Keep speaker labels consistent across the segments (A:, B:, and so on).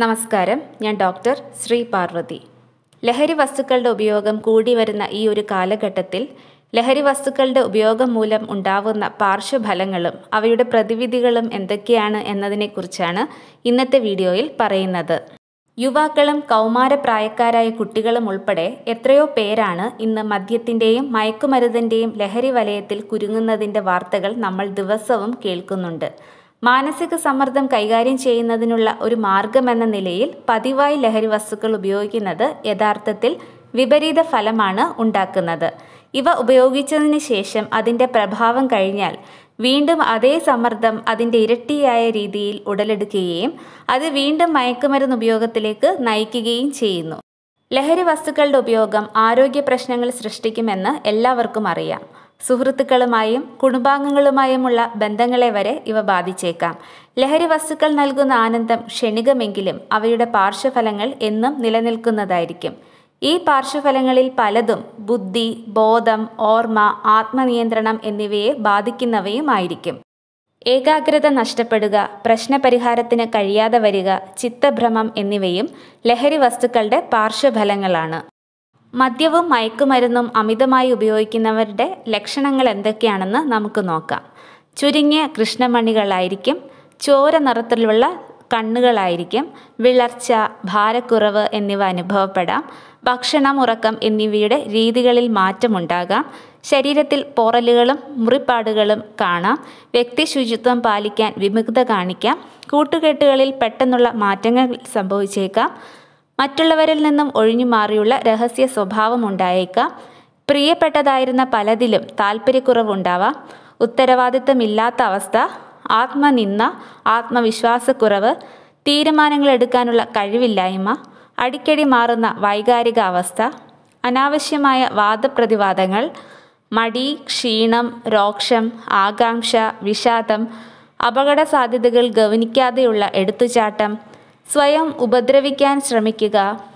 A: നമസ്കാരം ഞാൻ ഡോക്ടർ ശ്രീ പാർവതി ലഹരി വസ്തുക്കളുടെ ഉപയോഗം കൂടി വരുന്ന ഈ ഒരു കാലഘട്ടത്തിൽ ലഹരി വസ്തുക്കളുടെ ഉപയോഗം മൂലം ഉണ്ടാവുന്ന പാർശ്വഫലങ്ങളും അവയുടെ പ്രതിവിധികളും എന്തൊക്കെയാണ് എന്നതിനെക്കുറിച്ചാണ് ഇന്നത്തെ വീഡിയോയിൽ പറയുന്നത് യുവാക്കളും കൗമാരപ്രായക്കാരായ കുട്ടികളും ഉൾപ്പെടെ എത്രയോ പേരാണ് ഇന്ന് മദ്യത്തിൻ്റെയും മയക്കുമരുന്നിൻ്റെയും ലഹരി വലയത്തിൽ കുരുങ്ങുന്നതിൻ്റെ വാർത്തകൾ നമ്മൾ ദിവസവും കേൾക്കുന്നുണ്ട് മാനസിക സമ്മർദ്ദം കൈകാര്യം ചെയ്യുന്നതിനുള്ള ഒരു മാർഗമെന്ന നിലയിൽ പതിവായി ലഹരി വസ്തുക്കൾ ഉപയോഗിക്കുന്നത് യഥാർത്ഥത്തിൽ വിപരീത ഫലമാണ് ഉണ്ടാക്കുന്നത് ഇവ ഉപയോഗിച്ചതിന് ശേഷം അതിൻ്റെ പ്രഭാവം കഴിഞ്ഞാൽ വീണ്ടും അതേ സമ്മർദ്ദം അതിൻ്റെ ഇരട്ടിയായ രീതിയിൽ ഉടലെടുക്കുകയും അത് വീണ്ടും മയക്കുമരുന്ന് ഉപയോഗത്തിലേക്ക് നയിക്കുകയും ചെയ്യുന്നു ലഹരി വസ്തുക്കളുടെ ഉപയോഗം ആരോഗ്യ പ്രശ്നങ്ങൾ സൃഷ്ടിക്കുമെന്ന് എല്ലാവർക്കും അറിയാം സുഹൃത്തുക്കളുമായും കുടുംബാംഗങ്ങളുമായുമുള്ള ബന്ധങ്ങളെ വരെ ഇവ ബാധിച്ചേക്കാം ലഹരി വസ്തുക്കൾ നൽകുന്ന ആനന്ദം ക്ഷണികമെങ്കിലും അവയുടെ പാർശ്വഫലങ്ങൾ എന്നും നിലനിൽക്കുന്നതായിരിക്കും ഈ പാർശ്വഫലങ്ങളിൽ പലതും ബുദ്ധി ബോധം ഓർമ്മ ആത്മനിയന്ത്രണം എന്നിവയെ ബാധിക്കുന്നവയുമായിരിക്കും ഏകാഗ്രത നഷ്ടപ്പെടുക പ്രശ്നപരിഹാരത്തിന് കഴിയാതെ വരിക ചിത്തഭ്രമം എന്നിവയും ലഹരി വസ്തുക്കളുടെ പാർശ്വഫലങ്ങളാണ് മദ്യവും മയക്കുമരുന്നും അമിതമായി ഉപയോഗിക്കുന്നവരുടെ ലക്ഷണങ്ങൾ എന്തൊക്കെയാണെന്ന് നമുക്ക് നോക്കാം ചുരുങ്ങിയ കൃഷ്ണമണികളായിരിക്കും ചോര നിറത്തിലുള്ള കണ്ണുകളായിരിക്കും വിളർച്ച ഭാരക്കുറവ് എന്നിവ അനുഭവപ്പെടാം ഭക്ഷണം ഉറക്കം എന്നിവയുടെ രീതികളിൽ മാറ്റമുണ്ടാകാം ശരീരത്തിൽ പോറലുകളും മുറിപ്പാടുകളും കാണാം വ്യക്തി ശുചിത്വം പാലിക്കാൻ വിമുഗ്ധത കാണിക്കാം കൂട്ടുകെട്ടുകളിൽ പെട്ടെന്നുള്ള മാറ്റങ്ങൾ സംഭവിച്ചേക്കാം മറ്റുള്ളവരിൽ നിന്നും ഒഴിഞ്ഞു മാറിയുള്ള രഹസ്യ സ്വഭാവം ഉണ്ടായേക്കാം പ്രിയപ്പെട്ടതായിരുന്ന പലതിലും താല്പര്യക്കുറവുണ്ടാവാം ഉത്തരവാദിത്തമില്ലാത്ത അവസ്ഥ ആത്മനിന്ദ ആത്മവിശ്വാസക്കുറവ് തീരുമാനങ്ങൾ എടുക്കാനുള്ള കഴിവില്ലായ്മ അടിക്കടി മാറുന്ന വൈകാരിക അവസ്ഥ അനാവശ്യമായ വാദപ്രതിവാദങ്ങൾ മടി ക്ഷീണം രോക്ഷം ആകാംക്ഷ വിഷാദം അപകട സാധ്യതകൾ ഗവനിക്കാതെയുള്ള എടുത്തുചാട്ടം സ്വയം ഉപദ്രവിക്കാൻ ശ്രമിക്കുക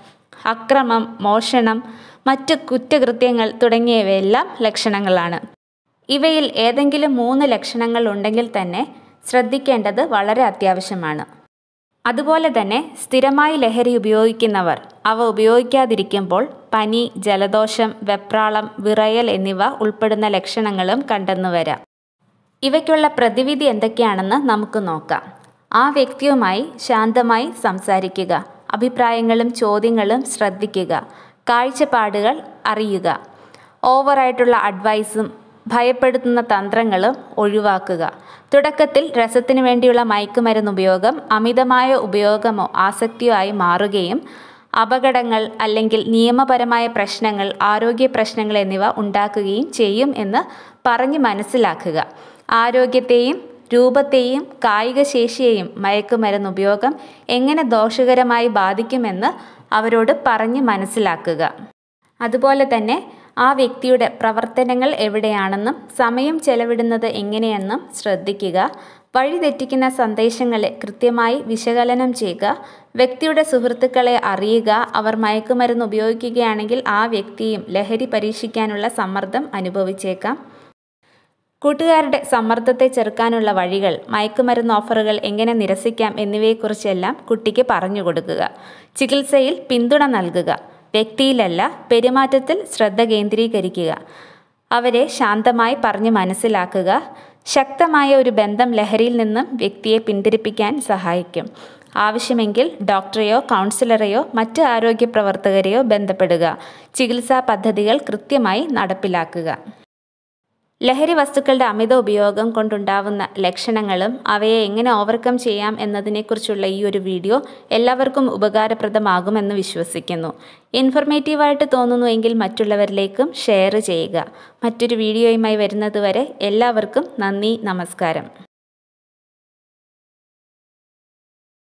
A: അക്രമം മോഷണം മറ്റ് കുറ്റകൃത്യങ്ങൾ തുടങ്ങിയവയെല്ലാം ലക്ഷണങ്ങളാണ് ഇവയിൽ ഏതെങ്കിലും മൂന്ന് ലക്ഷണങ്ങൾ ഉണ്ടെങ്കിൽ തന്നെ ശ്രദ്ധിക്കേണ്ടത് വളരെ അത്യാവശ്യമാണ് അതുപോലെ തന്നെ സ്ഥിരമായി ലഹരി ഉപയോഗിക്കുന്നവർ അവ ഉപയോഗിക്കാതിരിക്കുമ്പോൾ പനി ജലദോഷം വെപ്രാളം വിറയൽ എന്നിവ ഉൾപ്പെടുന്ന ലക്ഷണങ്ങളും കണ്ടെന്നു വരാം ഇവയ്ക്കുള്ള പ്രതിവിധി എന്തൊക്കെയാണെന്ന് നമുക്ക് നോക്കാം ആ വ്യക്തിയുമായി ശാന്തമായി സംസാരിക്കുക അഭിപ്രായങ്ങളും ചോദ്യങ്ങളും ശ്രദ്ധിക്കുക കാഴ്ചപ്പാടുകൾ അറിയുക ഓവറായിട്ടുള്ള അഡ്വൈസും ഭയപ്പെടുത്തുന്ന തന്ത്രങ്ങളും ഒഴിവാക്കുക തുടക്കത്തിൽ രസത്തിനു വേണ്ടിയുള്ള മയക്കുമരുന്ന് ഉപയോഗം അമിതമായ ഉപയോഗമോ ആസക്തിയോ ആയി മാറുകയും അപകടങ്ങൾ അല്ലെങ്കിൽ നിയമപരമായ പ്രശ്നങ്ങൾ ആരോഗ്യ പ്രശ്നങ്ങൾ എന്നിവ ഉണ്ടാക്കുകയും ചെയ്യും എന്ന് പറഞ്ഞ് മനസ്സിലാക്കുക ആരോഗ്യത്തെയും രൂപത്തെയും കായിക ശേഷിയെയും മയക്കുമരുന്ന് ഉപയോഗം എങ്ങനെ ദോഷകരമായി ബാധിക്കുമെന്ന് അവരോട് പറഞ്ഞ് മനസ്സിലാക്കുക അതുപോലെ തന്നെ ആ വ്യക്തിയുടെ പ്രവർത്തനങ്ങൾ എവിടെയാണെന്നും സമയം ചെലവിടുന്നത് എങ്ങനെയെന്നും ശ്രദ്ധിക്കുക വഴിതെറ്റിക്കുന്ന സന്ദേശങ്ങളെ കൃത്യമായി വിശകലനം ചെയ്യുക വ്യക്തിയുടെ സുഹൃത്തുക്കളെ അറിയുക അവർ മയക്കുമരുന്ന് ഉപയോഗിക്കുകയാണെങ്കിൽ ആ വ്യക്തിയും ലഹരി പരീക്ഷിക്കാനുള്ള സമ്മർദ്ദം അനുഭവിച്ചേക്കാം കൂട്ടുകാരുടെ സമ്മർദ്ദത്തെ ചെറുക്കാനുള്ള വഴികൾ മയക്കുമരുന്ന് ഓഫറുകൾ എങ്ങനെ നിരസിക്കാം എന്നിവയെക്കുറിച്ചെല്ലാം കുട്ടിക്ക് പറഞ്ഞു കൊടുക്കുക ചികിത്സയിൽ പിന്തുണ നൽകുക വ്യക്തിയിലല്ല പെരുമാറ്റത്തിൽ ശ്രദ്ധ കേന്ദ്രീകരിക്കുക അവരെ ശാന്തമായി പറഞ്ഞ് മനസ്സിലാക്കുക ശക്തമായ ഒരു ബന്ധം ലഹരിയിൽ നിന്നും വ്യക്തിയെ പിന്തിരിപ്പിക്കാൻ സഹായിക്കും ആവശ്യമെങ്കിൽ ഡോക്ടറെയോ കൗൺസിലറെയോ മറ്റ് ആരോഗ്യ പ്രവർത്തകരെയോ ബന്ധപ്പെടുക ചികിത്സാ പദ്ധതികൾ കൃത്യമായി നടപ്പിലാക്കുക ലഹരി വസ്തുക്കളുടെ അമിത ഉപയോഗം കൊണ്ടുണ്ടാവുന്ന ലക്ഷണങ്ങളും അവയെ എങ്ങനെ ഓവർകം ചെയ്യാം എന്നതിനെക്കുറിച്ചുള്ള ഈ ഒരു വീഡിയോ എല്ലാവർക്കും ഉപകാരപ്രദമാകുമെന്ന് വിശ്വസിക്കുന്നു ഇൻഫർമേറ്റീവായിട്ട് തോന്നുന്നുവെങ്കിൽ മറ്റുള്ളവരിലേക്കും ഷെയർ ചെയ്യുക മറ്റൊരു വീഡിയോയുമായി വരുന്നതുവരെ എല്ലാവർക്കും നന്ദി നമസ്കാരം